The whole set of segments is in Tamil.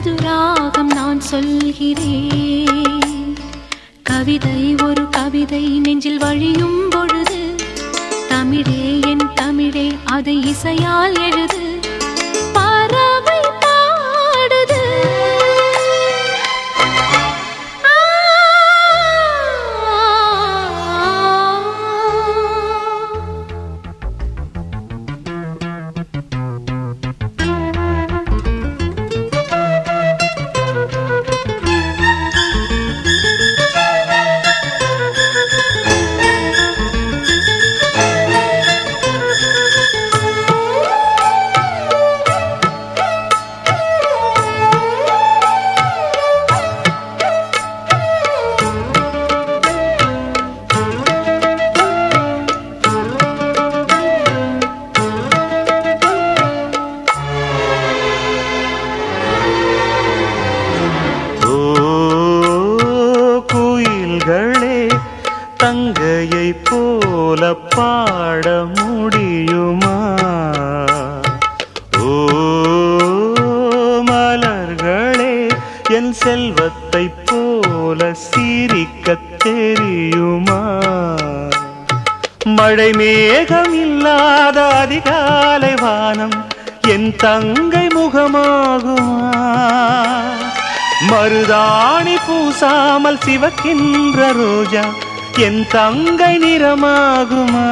புது ராகம் நான் சொல்கிறேன் கவிதை ஒரு கவிதை நெஞ்சில் வழியும் பொழுது தமிழே என் தமிழே அதை இசையால் எழுது பறவை பாடுது ஆ ஓ குயில்களே தங்கையை போல பாட முடியுமா ஓ மலர்களே என் செல்வத்தை போல சிரிக்கத் தெரியுமா மழை மேகம் இல்லாத அதிகாலை வானம் என் தங்கை முகமாகுமா மருதாணி பூசாமல் சிவக்கின்ற ரோஜா என் தங்கை நிறமாகுமா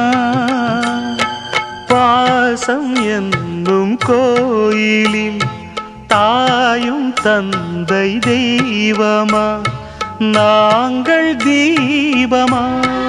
பாசம் என்னும் கோயிலில் தாயும் தந்தை தெய்வமா நாங்கள் தீபமா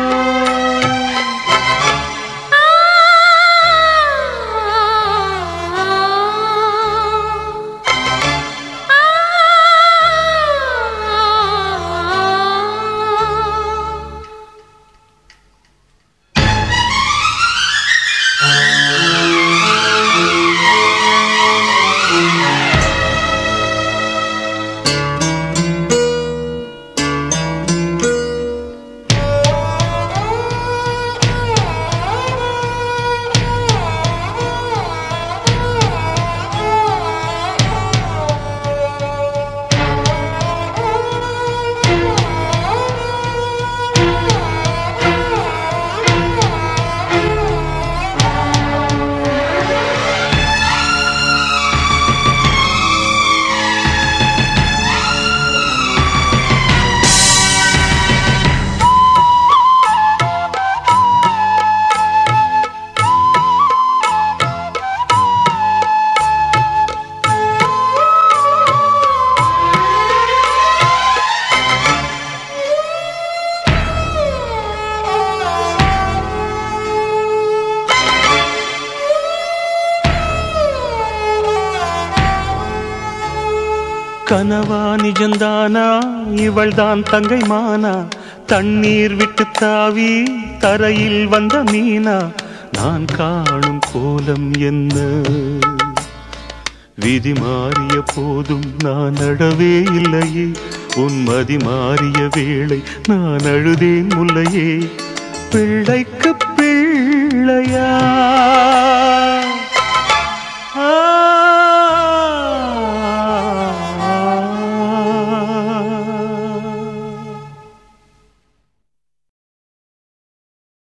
கனவா நிஜந்தானா இவள்தான் தங்கை மானா தண்ணீர் விட்டு தாவி தரையில் வந்த மீனா நான் காணும் கோலம் என்ன விதி மாறிய போதும் நான் அழவே இல்லையே உன் மதி மாறிய வேளை நான் அழுதேன் முல்லையே பிள்ளைக்கு பிள்ளையா